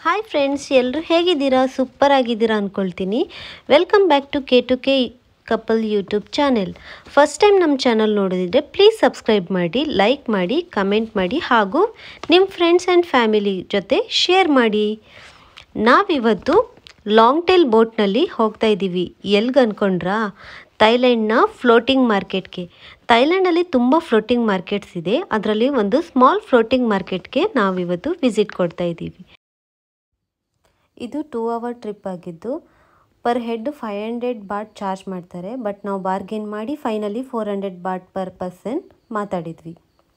Hi friends ಎಲ್ಲರೂ ಹೇಗಿದ್ದೀರಾ super ಆಗಿದ್ದೀರಾ ಅಂದ್ಕೊಳ್ತೀನಿ welcome back to K to K couple YouTube channel first time ನಮ್ಮ ಚಾನಲ್ ನೋಡೋದಿದ್ರೆ ಪ್ಲೀಸ್ ಸಬ್ಸ್ಕ್ರೈಬ್ ಮಾಡಿ ಲೈಕ್ ಮಾಡಿ ಕಮೆಂಟ್ ಮಾಡಿ ಹಾಗೂ ನಿಮ್ಮ ಫ್ರೆಂಡ್ಸ್ ಆ್ಯಂಡ್ ಫ್ಯಾಮಿಲಿ ಜೊತೆ ಶೇರ್ ಮಾಡಿ ನಾವಿವತ್ತು ಲಾಂಗ್ ಟೇಲ್ ಬೋಟ್ನಲ್ಲಿ ಹೋಗ್ತಾ ಇದ್ದೀವಿ ಎಲ್ಗೆ ಅನ್ಕೊಂಡ್ರಾ ಥೈಲ್ಯಾಂಡ್ನ ಫ್ಲೋಟಿಂಗ್ ಮಾರ್ಕೆಟ್ಗೆ ಥೈಲ್ಯಾಂಡಲ್ಲಿ ತುಂಬ ಫ್ಲೋಟಿಂಗ್ ಮಾರ್ಕೆಟ್ಸ್ ಇದೆ ಅದರಲ್ಲಿ ಒಂದು ಸ್ಮಾಲ್ ಫ್ಲೋಟಿಂಗ್ ಮಾರ್ಕೆಟ್ಗೆ ನಾವಿವತ್ತು ವಿಸಿಟ್ ಕೊಡ್ತಾ ಇದ್ದೀವಿ ಇದು ಟೂ ಅವರ್ ಟ್ರಿಪ್ ಆಗಿದ್ದು per head five hundred baht charge ಮಾಡ್ತಾರೆ ಬಟ್ ನಾವು ಬಾರ್ಗೇನ್ ಮಾಡಿ finally four hundred baht per person ಮಾತಾಡಿದ್ವಿ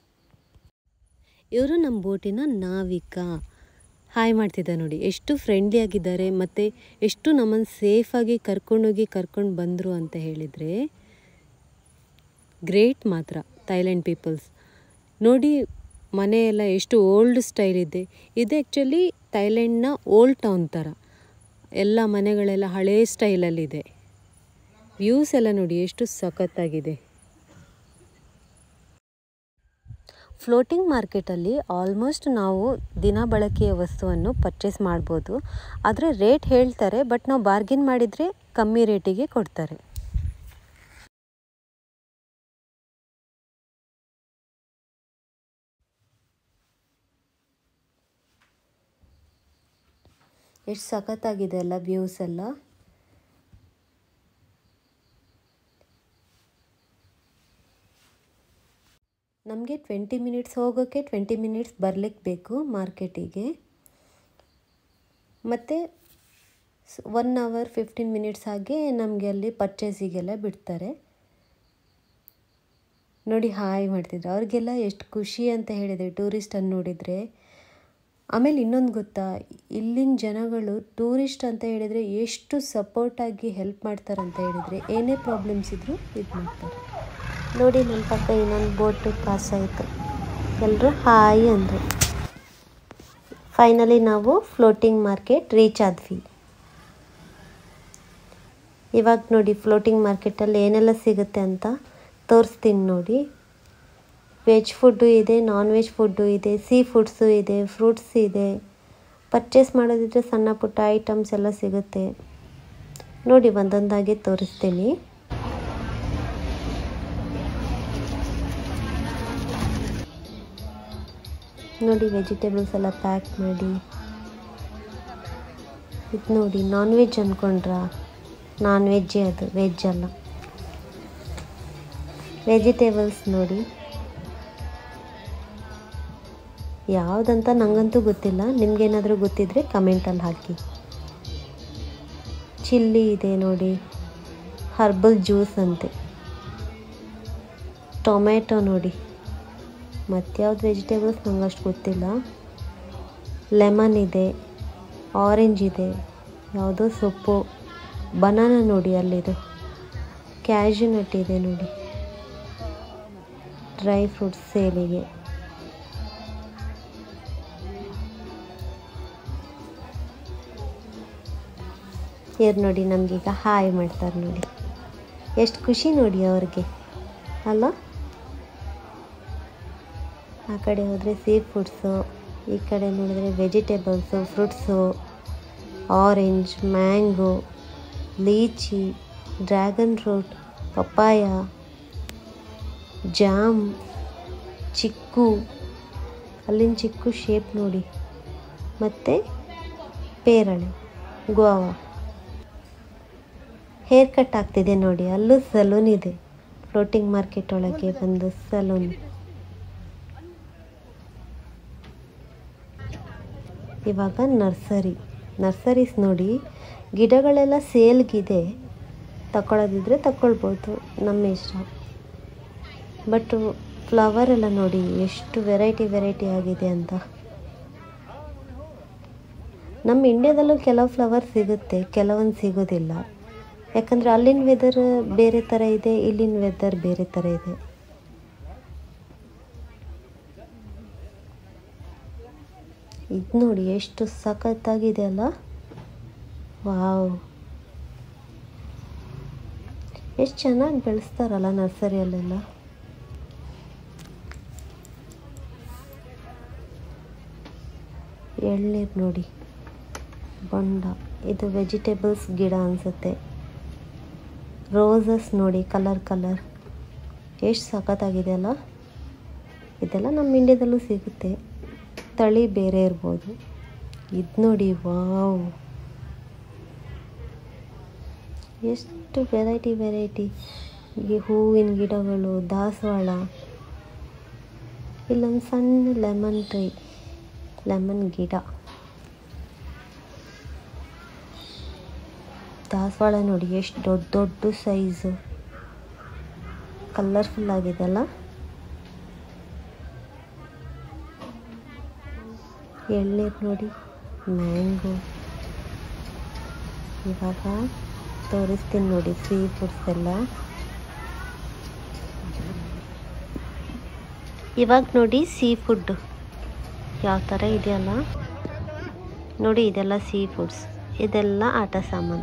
ಇವರು ನಮ್ಮ ಬೋಟಿನ ನಾವಿಕ ಹಾಯ್ ಮಾಡ್ತಿದ್ದ ನೋಡಿ ಎಷ್ಟು ಫ್ರೆಂಡ್ಲಿ ಆಗಿದ್ದಾರೆ ಮತ್ತು ಎಷ್ಟು ನಮ್ಮನ್ನು ಸೇಫಾಗಿ ಕರ್ಕೊಂಡೋಗಿ ಕರ್ಕೊಂಡು ಬಂದರು ಅಂತ ಹೇಳಿದರೆ ಗ್ರೇಟ್ ಮಾತ್ರ ಥೈಲ್ಯಾಂಡ್ ಪೀಪಲ್ಸ್ ನೋಡಿ ಮನೆ ಎಲ್ಲ ಎಷ್ಟು ಓಲ್ಡ್ ಸ್ಟೈಲ್ ಇದೆ ಇದು ಆ್ಯಕ್ಚುಲಿ ಥೈಲ್ಯಾಂಡ್ನ ಓಲ್ಡ್ ಟೌನ್ ಥರ ಎಲ್ಲ ಮನೆಗಳೆಲ್ಲ ಹಳೇ ಸ್ಟೈಲಲ್ಲಿದೆ ವ್ಯೂಸ್ ಎಲ್ಲ ನೋಡಿ ಎಷ್ಟು ಸಖತ್ತಾಗಿದೆ ಫ್ಲೋಟಿಂಗ್ ಮಾರ್ಕೆಟಲ್ಲಿ ಆಲ್ಮೋಸ್ಟ್ ನಾವು ದಿನ ಬಳಕೆಯ ವಸ್ತುವನ್ನು ಪರ್ಚೇಸ್ ಮಾಡ್ಬೋದು ಆದರೆ ರೇಟ್ ಹೇಳ್ತಾರೆ ಬಟ್ ನಾವು ಬಾರ್ಗಿನ್ ಮಾಡಿದರೆ ಕಮ್ಮಿ ರೇಟಿಗೆ ಕೊಡ್ತಾರೆ ಎಷ್ಟು ಸಖತ್ತಾಗಿದೆ ಅಲ್ಲ ವ್ಯೂಸ್ ಎಲ್ಲ ನಮಗೆ ಟ್ವೆಂಟಿ ಮಿನಿಟ್ಸ್ ಹೋಗೋಕ್ಕೆ ಟ್ವೆಂಟಿ ಮಿನಿಟ್ಸ್ ಬರಲಿಕ್ಕೆ ಬೇಕು ಮಾರ್ಕೆಟಿಗೆ ಮತ್ತು ಒನ್ ಅವರ್ ಫಿಫ್ಟೀನ್ ಮಿನಿಟ್ಸ್ ಹಾಗೆ ನಮಗೆ ಅಲ್ಲಿ ಪರ್ಚೇಸಿಗೆಲ್ಲ ಬಿಡ್ತಾರೆ ನೋಡಿ ಹಾಯ್ ಮಾಡ್ತಿದ್ರು ಅವ್ರಿಗೆಲ್ಲ ಎಷ್ಟು ಖುಷಿ ಅಂತ ಹೇಳಿದೆ ಟೂರಿಸ್ಟನ್ನು ನೋಡಿದರೆ ಆಮೇಲೆ ಇನ್ನೊಂದು ಗೊತ್ತಾ ಇಲ್ಲಿನ ಜನಗಳು ಟೂರಿಸ್ಟ್ ಅಂತ ಹೇಳಿದರೆ ಎಷ್ಟು ಸಪೋರ್ಟಾಗಿ ಹೆಲ್ಪ್ ಮಾಡ್ತಾರೆ ಅಂತ ಹೇಳಿದರೆ ಏನೇ ಪ್ರಾಬ್ಲಮ್ಸ್ ಇದ್ದರೂ ಇದು ಮಾಡ್ತಾರೆ ನೋಡಿ ನನ್ನ ಪಕ್ಕ ಇನ್ನೊಂದು ಬೋಟ್ ಪಾಸ್ ಆಯಿತು ಎಲ್ಲರೂ ಹಾಯ್ ಅಂದರು ಫೈನಲಿ ನಾವು ಫ್ಲೋಟಿಂಗ್ ಮಾರ್ಕೆಟ್ ರೀಚ್ ಆದ್ವಿ ಇವಾಗ ನೋಡಿ ಫ್ಲೋಟಿಂಗ್ ಮಾರ್ಕೆಟಲ್ಲಿ ಏನೆಲ್ಲ ಸಿಗುತ್ತೆ ಅಂತ ತೋರಿಸ್ತೀನಿ ನೋಡಿ ವೆಜ್ ಫುಡ್ಡು ಇದೆ ನಾನ್ ವೆಜ್ ಫುಡ್ಡು ಇದೆ ಸೀ ಫುಡ್ಸು ಇದೆ ಫ್ರೂಟ್ಸ್ ಇದೆ ಪರ್ಚೇಸ್ ಮಾಡೋದಿದ್ರೆ ಸಣ್ಣ ಪುಟ್ಟ ಐಟಮ್ಸ್ ಎಲ್ಲ ಸಿಗುತ್ತೆ ನೋಡಿ ಒಂದೊಂದಾಗಿ ತೋರಿಸ್ತೀನಿ ನೋಡಿ ವೆಜಿಟೇಬಲ್ಸ್ ಎಲ್ಲ ಪ್ಯಾಕ್ ಮಾಡಿ ಇದು ನೋಡಿ ನಾನ್ ವೆಜ್ ಅಂದ್ಕೊಂಡ್ರಾ ನಾನ್ ವೆಜ್ಜೇ ಅದು ವೆಜ್ ಅಲ್ಲ ವೆಜಿಟೇಬಲ್ಸ್ ನೋಡಿ ಯಾವುದಂತ ನನಗಂತೂ ಗೊತ್ತಿಲ್ಲ ನಿಮಗೇನಾದರೂ ಗೊತ್ತಿದ್ದರೆ ಕಮೆಂಟಲ್ಲಿ ಹಾಕಿ ಚಿಲ್ಲಿ ಇದೆ ನೋಡಿ ಹರ್ಬಲ್ ಜ್ಯೂಸ್ ಅಂತೆ ಟೊಮೆಟೊ ನೋಡಿ ಮತ್ಯಾವ್ದು ವೆಜಿಟೇಬಲ್ಸ್ ನಂಗೆ ಅಷ್ಟು ಗೊತ್ತಿಲ್ಲ ಲೆಮನ್ ಇದೆ ಆರೆಂಜ್ ಇದೆ ಯಾವುದೋ ಸೊಪ್ಪು ಬನಾನ ನೋಡಿ ಅಲ್ಲಿದು ಕ್ಯಾಶು ನಟ್ ಇದೆ ನೋಡಿ ಡ್ರೈ ಫ್ರೂಟ್ಸ್ ಸೇಲಿಗೆ ಇವ್ರು ನೋಡಿ ನಮಗೀಗ ಹಾಯ್ ಮಾಡ್ತಾರೆ ನೋಡಿ ಎಷ್ಟು ಖುಷಿ ನೋಡಿ ಅವ್ರಿಗೆ ಅಲ್ಲ ಆ ಕಡೆ ಹೋದರೆ ಸೀ ಫುಡ್ಸು ಈ ಕಡೆ ನೋಡಿದ್ರೆ vegetables fruits orange mango lychee dragon fruit papaya ಜಾಮ್ ಚಿಕ್ಕು ಅಲ್ಲಿನ ಚಿಕ್ಕು ಶೇಪ್ ನೋಡಿ ಮತ್ತು ಪೇರಳೆ ಗೋವಾ ಹೇರ್ ಕಟ್ ಆಗ್ತಿದೆ ನೋಡಿ ಅಲ್ಲೂ ಸಲೂನ್ ಇದೆ ಫ್ಲೋಟಿಂಗ್ ಮಾರ್ಕೆಟ್ ಒಳಗೆ ಒಂದು ಸಲೂನ್ ಇವಾಗ ನರ್ಸರಿ ನರ್ಸರೀಸ್ ನೋಡಿ ಗಿಡಗಳೆಲ್ಲ ಸೇಲ್ಗಿದೆ ತಗೊಳ್ಳೋದಿದ್ರೆ ತಗೊಳ್ಬೋದು ನಮ್ಮ ಇಷ್ಟ ಬಟ್ ಫ್ಲವರ್ ಎಲ್ಲ ನೋಡಿ ಎಷ್ಟು ವೆರೈಟಿ ವೆರೈಟಿ ಆಗಿದೆ ಅಂತ ನಮ್ಮ ಇಂಡ್ಯಾದಲ್ಲೂ ಕೆಲವು ಫ್ಲವರ್ ಸಿಗುತ್ತೆ ಕೆಲವೊಂದು ಸಿಗೋದಿಲ್ಲ ಯಾಕಂದರೆ ಅಲ್ಲಿನ ವೆದರ್ ಬೇರೆ ಥರ ಇದೆ ಇಲ್ಲಿನ ವೆದರ್ ಬೇರೆ ಥರ ಇದೆ ಇದು ನೋಡಿ ಎಷ್ಟು ಸಖತ್ತಾಗಿದೆ ಅಲ್ಲ ವಾವ್ ಎಷ್ಟು ಚೆನ್ನಾಗಿ ಬೆಳೆಸ್ತಾರಲ್ಲ ನರ್ಸರಿಯಲ್ಲೆಲ್ಲ ಎಳ್ನೀರು ನೋಡಿ ಬೊಂಡ ಇದು ವೆಜಿಟೇಬಲ್ಸ್ ಗಿಡ ಅನಿಸುತ್ತೆ ರೋಸಸ್ ನೋಡಿ ಕಲರ್ ಕಲರ್ ಎಷ್ಟು ಸಖತ್ತಾಗಿದೆ ಅಲ್ಲ ಇದೆಲ್ಲ ನಮ್ಮ ಇಂಡ್ಯಾದಲ್ಲೂ ಸಿಗುತ್ತೆ ತಳಿ ಬೇರೆ ಇರ್ಬೋದು ಇದು ನೋಡಿ ವಾವ್ ಎಷ್ಟು ವೆರೈಟಿ ವೆರೈಟಿ ಈ ಹೂವಿನ ಗಿಡಗಳು ದಾಸವಾಳ ಇಲ್ಲೊಂದು ಸಣ್ಣ ಲೆಮನ್ ಟ್ರೀ ಲೆಮನ್ ಗಿಡ ದಾಸವಾಳ ನೋಡಿ ಎಷ್ಟು ದೊಡ್ಡ ದೊಡ್ಡ ಸೈಜು ಕಲರ್ಫುಲ್ ಆಗಿದೆ ಅಲ್ಲ ಎಳ್ನೀರು ನೋಡಿ ಮ್ಯಾಂಗೋ ಇವಾಗ ತೋರಿಸ್ತೀನಿ ನೋಡಿ ಸೀ ಫುಡ್ಸ್ ಎಲ್ಲ ಇವಾಗ ನೋಡಿ ಸೀ ಫುಡ್ ಯಾವ ಥರ ಇದೆಯಲ್ಲ ನೋಡಿ ಇದೆಲ್ಲ ಸೀ ಫುಡ್ಸ್ ಇದೆಲ್ಲ ಆಟ ಸಾಮಾನು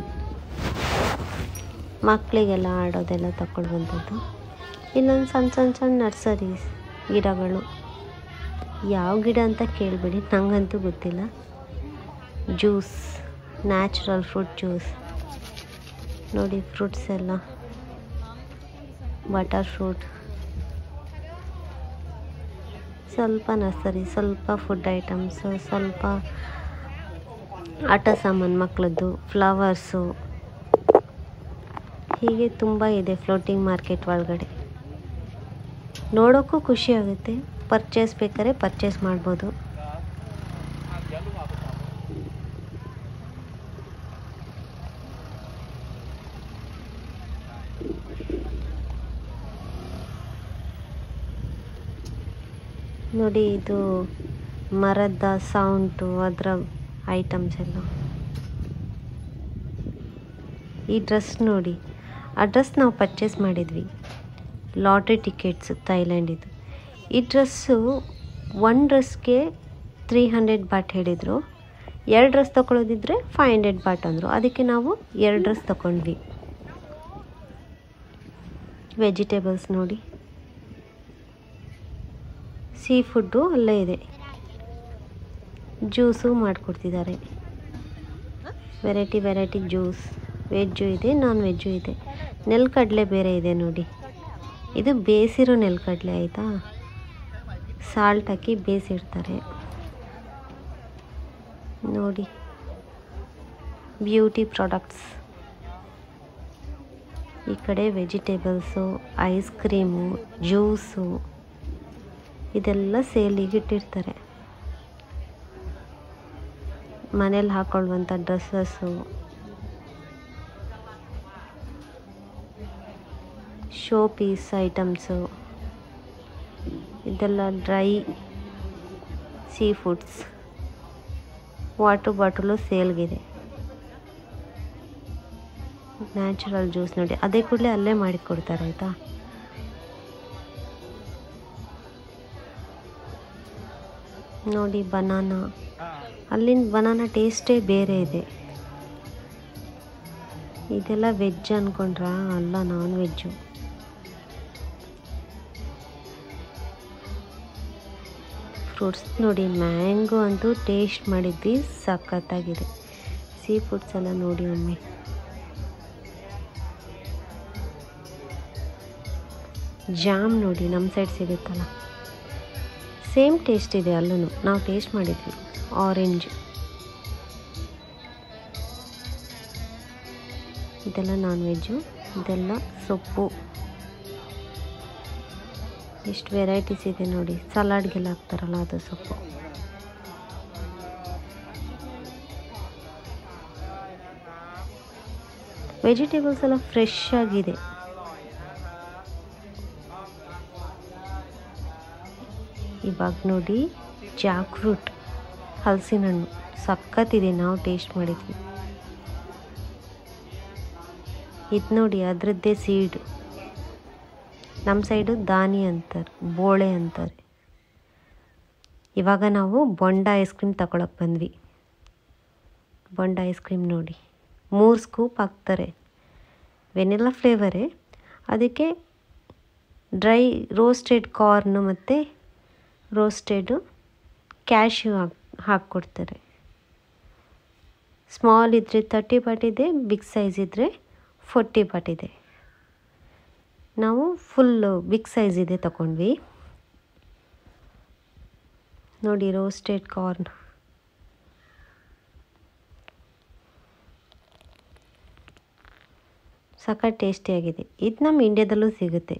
ಮಕ್ಕಳಿಗೆಲ್ಲ ಆಡೋದೆಲ್ಲ ತಗೊಂಡು ಬಂದದ್ದು ಇಲ್ಲೊಂದು ಸಣ್ಣ ಸಣ್ಣ ಸಣ್ಣ ನರ್ಸರೀಸ್ ಗಿಡಗಳು ಯಾವ ಗಿಡ ಅಂತ ಕೇಳಿಬಿಡಿ ನನಗಂತೂ ಗೊತ್ತಿಲ್ಲ ಜ್ಯೂಸ್ ನ್ಯಾಚುರಲ್ ಫ್ರೂಟ್ ಜ್ಯೂಸ್ ನೋಡಿ ಫ್ರೂಟ್ಸ್ ಎಲ್ಲ ಬಟರ್ ಫ್ರೂಟ್ ಸ್ವಲ್ಪ ನರ್ಸರಿ ಸ್ವಲ್ಪ ಫುಡ್ ಐಟಮ್ಸು ಸ್ವಲ್ಪ ಆಟ ಸಾಮಾನು ಮಕ್ಕಳದ್ದು ಫ್ಲವರ್ಸು ಹೀಗೆ ತುಂಬ ಇದೆ ಫ್ಲೋಟಿಂಗ್ ಮಾರ್ಕೆಟ್ ಒಳಗಡೆ ನೋಡೋಕ್ಕೂ ಖುಷಿ ಆಗುತ್ತೆ ಪರ್ಚೇಸ್ ಬೇಕಾದ್ರೆ ಪರ್ಚೇಸ್ ಮಾಡ್ಬೋದು ನೋಡಿ ಇದು ಮರದ ಸೌಂಟು ಅದರ ಐಟಮ್ಸ್ ಎಲ್ಲ ಈ ಡ್ರೆಸ್ ನೋಡಿ ಆ ಡ್ರೆಸ್ ನಾವು ಪರ್ಚೇಸ್ ಮಾಡಿದ್ವಿ ಲಾಟ್ರಿ ಟಿಕೆಟ್ಸ್ ಥೈಲ್ಯಾಂಡಿದು ಈ ಡ್ರೆಸ್ಸು ಒನ್ ಡ್ರೆಸ್ಗೆ ತ್ರೀ ಹಂಡ್ರೆಡ್ ಬಾಟ್ ಹೇಳಿದರು ಎರಡು ಡ್ರೆಸ್ ತೊಗೊಳೋದಿದ್ರೆ ಫೈವ್ ಹಂಡ್ರೆಡ್ ಬಾಟ್ ಅಂದರು ಅದಕ್ಕೆ ನಾವು ಎರಡು ಡ್ರೆಸ್ ತೊಗೊಂಡ್ವಿ ವೆಜಿಟೇಬಲ್ಸ್ ನೋಡಿ ಸೀ ಫುಡ್ಡು ಅಲ್ಲೇ ಇದೆ ಜ್ಯೂಸು ಮಾಡಿಕೊಡ್ತಿದ್ದಾರೆ ವೆರೈಟಿ ವೆರೈಟಿ ಜ್ಯೂಸ್ ವೆಜ್ಜು ಇದೆ ನಾನ್ ವೆಜ್ಜು ಇದೆ ನೆಲಕಡಲೆ ಬೇರೆ ಇದೆ ನೋಡಿ ಇದು ಬೇಯಿಸಿರೋ ನೆಲಕಡಲೆ ಆಯಿತಾ ಸಾಲ್ಟ್ ಹಾಕಿ ಬೇಯಿಸಿರ್ತಾರೆ ನೋಡಿ ಬ್ಯೂಟಿ ಪ್ರಾಡಕ್ಟ್ಸ್ ಈ ಕಡೆ ವೆಜಿಟೇಬಲ್ಸು ಐಸ್ ಕ್ರೀಮು ಜ್ಯೂಸು ಇದೆಲ್ಲ ಸೇಲಿಗೆ ಇಟ್ಟಿರ್ತಾರೆ ಮನೇಲಿ ಹಾಕೊಳ್ಳುವಂಥ ಡ್ರೆಸ್ಸಸ್ಸು ಶೋ ಪೀಸ್ ಐಟಮ್ಸು ಇದೆಲ್ಲ dry sea foods water bottle ಸೇಲ್ಗಿದೆ ನ್ಯಾಚುರಲ್ ಜ್ಯೂಸ್ ನೋಡಿ ಅದೇ ಕೂಡಲೇ ಅಲ್ಲೇ ಮಾಡಿಕೊಡ್ತಾರೆ ಆಯಿತಾ ನೋಡಿ ಬನಾನಾ ಅಲ್ಲಿನ ಬನಾನಾ ಟೇಸ್ಟೇ ಬೇರೆ ಇದೆ ಇದೆಲ್ಲ ವೆಜ್ ಅಂದ್ಕೊಂಡ್ರಾ ಅಲ್ಲ ನಾನ್ ವೆಜ್ಜು ಫ್ರೂಟ್ಸ್ ನೋಡಿ ಮ್ಯಾಂಗೋ ಅಂತೂ ಟೇಸ್ಟ್ ಮಾಡಿದ್ವಿ ಸಖತ್ತಾಗಿದೆ ಸೀ ಫುಡ್ಸ್ ಎಲ್ಲ ನೋಡಿ ಒಮ್ಮೆ ಜಾಮ್ ನೋಡಿ ನಮ್ಮ ಸೈಡ್ ಸಿಗುತ್ತಲ್ಲ ಸೇಮ್ ಟೇಸ್ಟ್ ಇದೆ ಅಲ್ಲೂ ನಾವು ಟೇಸ್ಟ್ ಮಾಡಿದ್ವಿ ಆರೆಂಜ್ ಇದೆಲ್ಲ ನಾನ್ ವೆಜ್ಜು ಇದೆಲ್ಲ ಸೊಪ್ಪು ಎಷ್ಟು ವೆರೈಟೀಸ್ ಇದೆ ನೋಡಿ ಸಲಾಡ್ಗೆಲ್ಲ ಹಾಕ್ತಾರಲ್ಲ ಅದು ಸೊಪ್ಪು ವೆಜಿಟೇಬಲ್ಸ್ ಎಲ್ಲ ಫ್ರೆಶ್ ಆಗಿದೆ ಇವಾಗ ನೋಡಿ ಜಾಕ್ ಫ್ರೂಟ್ ಹಲಸಿನ ಹಣ್ಣು ಸಖತ್ತಿದೆ ನಾವು ಟೇಸ್ಟ್ ಮಾಡಿದ್ವಿ ಇದು ನೋಡಿ ಅದರದ್ದೇ ಸೀಡ್ ನಮ್ಮ ಸೈಡು ದಾನಿ ಅಂತಾರೆ ಬೋಳೆ ಅಂತಾರೆ ಇವಾಗ ನಾವು ಬೊಂಡ ಐಸ್ ಕ್ರೀಮ್ ತಗೊಳಕ್ಕೆ ಬಂದ್ವಿ ಬೊಂಡ ಐಸ್ ಕ್ರೀಮ್ ನೋಡಿ ಮೂರು ಸ್ಕೂಪ್ ಹಾಕ್ತಾರೆ ವೆನಿಲಾ ಫ್ಲೇವರೇ ಅದಕ್ಕೆ ಡ್ರೈ ರೋಸ್ಟೆಡ್ ಕಾರ್ನು ಮತ್ತು ರೋಸ್ಟೆಡು ಕ್ಯಾಶ್ಯೂ ಹಾಕಿ ಹಾಕ್ಕೊಡ್ತಾರೆ ಸ್ಮಾಲ್ ಇದ್ದರೆ ತರ್ಟಿ ಬಾಟ್ ಇದೆ ಬಿಗ್ ಸೈಜ್ ಇದ್ದರೆ ಫೋರ್ಟಿ ಬಾಟ್ ಇದೆ ನಾವು ಫುಲ್ಲು ಬಿಗ್ ಸೈಜ್ ಇದೆ ತಗೊಂಡ್ವಿ ನೋಡಿ ರೋಸ್ಟೆಡ್ ಕಾರ್ನ್ ಸಖತ್ ಟೇಸ್ಟಿಯಾಗಿದೆ ಇದು ನಮ್ಮ ಇಂಡ್ಯಾದಲ್ಲೂ ಸಿಗುತ್ತೆ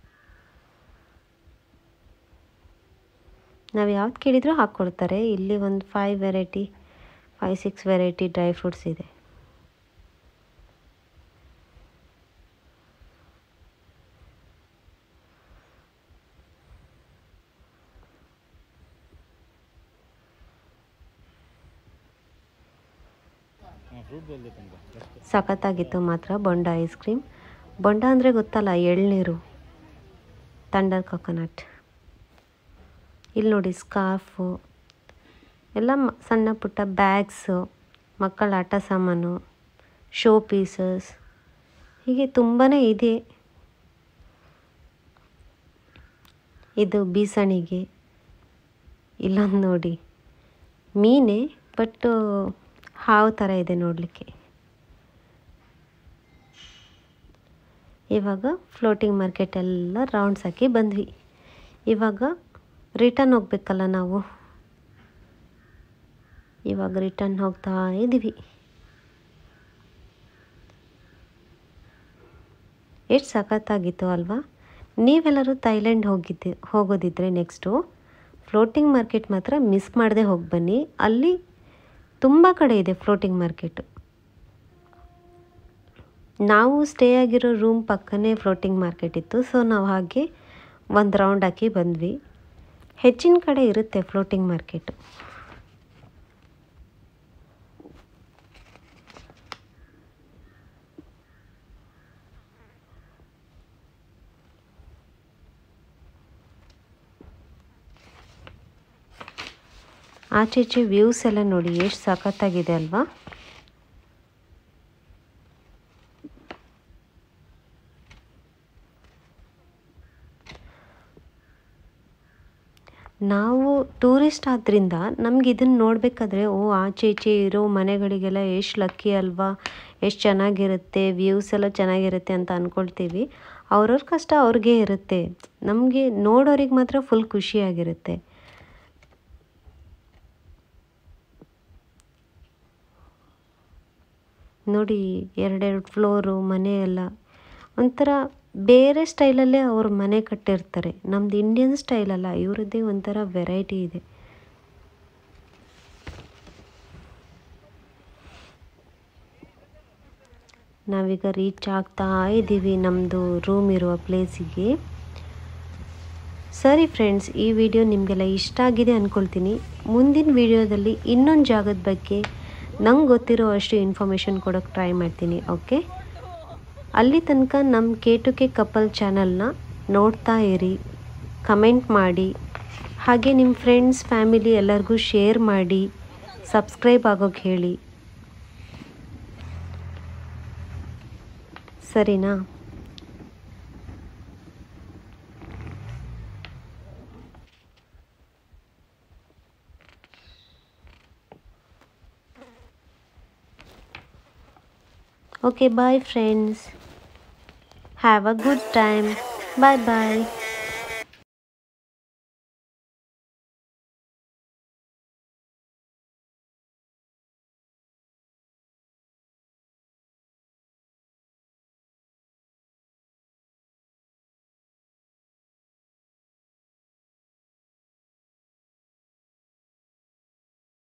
ನಾವು ಯಾವ್ದು ಕೇಳಿದರೂ ಹಾಕ್ಕೊಡ್ತಾರೆ ಇಲ್ಲಿ ಒಂದು five variety five six variety dry fruits ಇದೆ ಸಖತ್ತಾಗಿತ್ತು ಮಾತ್ರ ಬೊಂಡ ಐಸ್ ಕ್ರೀಮ್ ಬೊಂಡ ಅಂದರೆ ಗೊತ್ತಲ್ಲ ಎಳ್ನೀರು ತಂಡರ್ ಕೊಕೊನಟ್ ಇಲ್ಲಿ ನೋಡಿ ಸ್ಕಾರ್ಫು ಎಲ್ಲ ಮ ಸಣ್ಣ ಪುಟ್ಟ ಬ್ಯಾಗ್ಸು ಮಕ್ಕಳ ಆಟ ಸಾಮಾನು ಶೋ ಪೀಸಸ್ ಹೀಗೆ ತುಂಬಾ ಇದೆ ಇದು ಬೀಸಣಿಗೆ ಇಲ್ಲೊಂದು ನೋಡಿ ಮೀನೇ ಬಟ್ ಹಾವು ಥರ ಇದೆ ನೋಡಲಿಕ್ಕೆ ಇವಾಗ ಫ್ಲೋಟಿಂಗ್ ಮಾರ್ಕೆಟ್ ಎಲ್ಲ ರೌಂಡ್ಸ್ ಹಾಕಿ ಬಂದ್ವಿ ಇವಾಗ ರಿಟರ್ನ್ ಹೋಗ್ಬೇಕಲ್ಲ ನಾವು ಇವಾಗ ರಿಟರ್ನ್ ಹೋಗ್ತಾ ಇದ್ದೀವಿ ಎಷ್ಟು ಸಖತ್ತಾಗಿತ್ತು ಅಲ್ವಾ ನೀವೆಲ್ಲರೂ ಥೈಲ್ಯಾಂಡ್ ಹೋಗಿದ್ದೆ ಹೋಗೋದಿದ್ರೆ ನೆಕ್ಸ್ಟು ಫ್ಲೋಟಿಂಗ್ ಮಾರ್ಕೆಟ್ ಮಾತ್ರ ಮಿಸ್ ಮಾಡದೆ ಹೋಗಿ ಬನ್ನಿ ಅಲ್ಲಿ ತುಂಬ ಕಡೆ ಇದೆ ಫ್ಲೋಟಿಂಗ್ ಮಾರ್ಕೆಟು ನಾವು ಸ್ಟೇ ಆಗಿರೋ ರೂಮ್ ಪಕ್ಕನೇ ಫ್ಲೋಟಿಂಗ್ ಮಾರ್ಕೆಟ್ ಇತ್ತು ಸೊ ನಾವು ಹಾಗೆ ಒಂದು ರೌಂಡ್ ಹಾಕಿ ಬಂದ್ವಿ ಹೆಚ್ಚಿನ ಕಡೆ ಇರುತ್ತೆ ಫ್ಲೋಟಿಂಗ್ ಮಾರ್ಕೆಟು ಆಚೆ ಈಚೆ ವ್ಯೂಸ್ ಎಲ್ಲ ನೋಡಿ ಎಷ್ಟು ಸಖತ್ತಾಗಿದೆ ಅಲ್ವಾ ನಾವು ಟೂರಿಸ್ಟ್ ಆದ್ದರಿಂದ ನಮ್ಗೆ ಇದನ್ನು ನೋಡಬೇಕಾದ್ರೆ ಓ ಆಚೆ ಈಚೆ ಇರೋ ಮನೆಗಳಿಗೆಲ್ಲ ಎಷ್ಟು ಲಕ್ಕಿ ಅಲ್ವಾ ಎಷ್ಟು ಚೆನ್ನಾಗಿರುತ್ತೆ ವ್ಯೂಸ್ ಎಲ್ಲ ಚೆನ್ನಾಗಿರುತ್ತೆ ಅಂತ ಅಂದ್ಕೊಳ್ತೀವಿ ಅವ್ರವ್ರ ಕಷ್ಟ ಅವ್ರಿಗೆ ಇರುತ್ತೆ ನಮಗೆ ನೋಡೋರಿಗೆ ಮಾತ್ರ ಫುಲ್ ಖುಷಿಯಾಗಿರುತ್ತೆ ನೋಡಿ ಎರಡೆರಡು ಫ್ಲೋರು ಮನೆ ಎಲ್ಲ ಒಂಥರ ಬೇರೆ ಸ್ಟೈಲಲ್ಲೇ ಅವ್ರ ಮನೆ ಕಟ್ಟಿರ್ತಾರೆ ನಮ್ದು ಇಂಡಿಯನ್ ಸ್ಟೈಲ್ ಅಲ್ಲ ಇವರದ್ದೇ ಒಂಥರ ವೆರೈಟಿ ಇದೆ ನಾವೀಗ ರೀಚ್ ಆಗ್ತಾ ಇದ್ದೀವಿ ನಮ್ಮದು ರೂಮ್ ಇರುವ ಪ್ಲೇಸಿಗೆ ಸರಿ ಫ್ರೆಂಡ್ಸ್ ಈ ವಿಡಿಯೋ ನಿಮಗೆಲ್ಲ ಇಷ್ಟ ಆಗಿದೆ ಅಂದ್ಕೊಳ್ತೀನಿ ಮುಂದಿನ ವಿಡಿಯೋದಲ್ಲಿ ಇನ್ನೊಂದು ಜಾಗದ ಬಗ್ಗೆ ನಂಗೆ ಗೊತ್ತಿರೋ ಅಷ್ಟು ಇನ್ಫಾರ್ಮೇಷನ್ ಕೊಡೋಕ್ಕೆ ಟ್ರೈ ಮಾಡ್ತೀನಿ ಓಕೆ ಅಲ್ಲಿ ತನಕ ನಮ್ಮ ಕೆ ಟು ಕೆ ಕಪಲ್ ಚಾನಲ್ನ ನೋಡ್ತಾ ಇರಿ ಕಮೆಂಟ್ ಮಾಡಿ ಹಾಗೆ ನಿಮ್ಮ ಫ್ರೆಂಡ್ಸ್ ಫ್ಯಾಮಿಲಿ ಎಲ್ಲರಿಗೂ ಶೇರ್ ಮಾಡಿ ಸಬ್ಸ್ಕ್ರೈಬ್ ಆಗೋಕ್ಕೆ ಹೇಳಿ ಸರಿನಾ Okay, bye friends. Have a good time. Bye bye.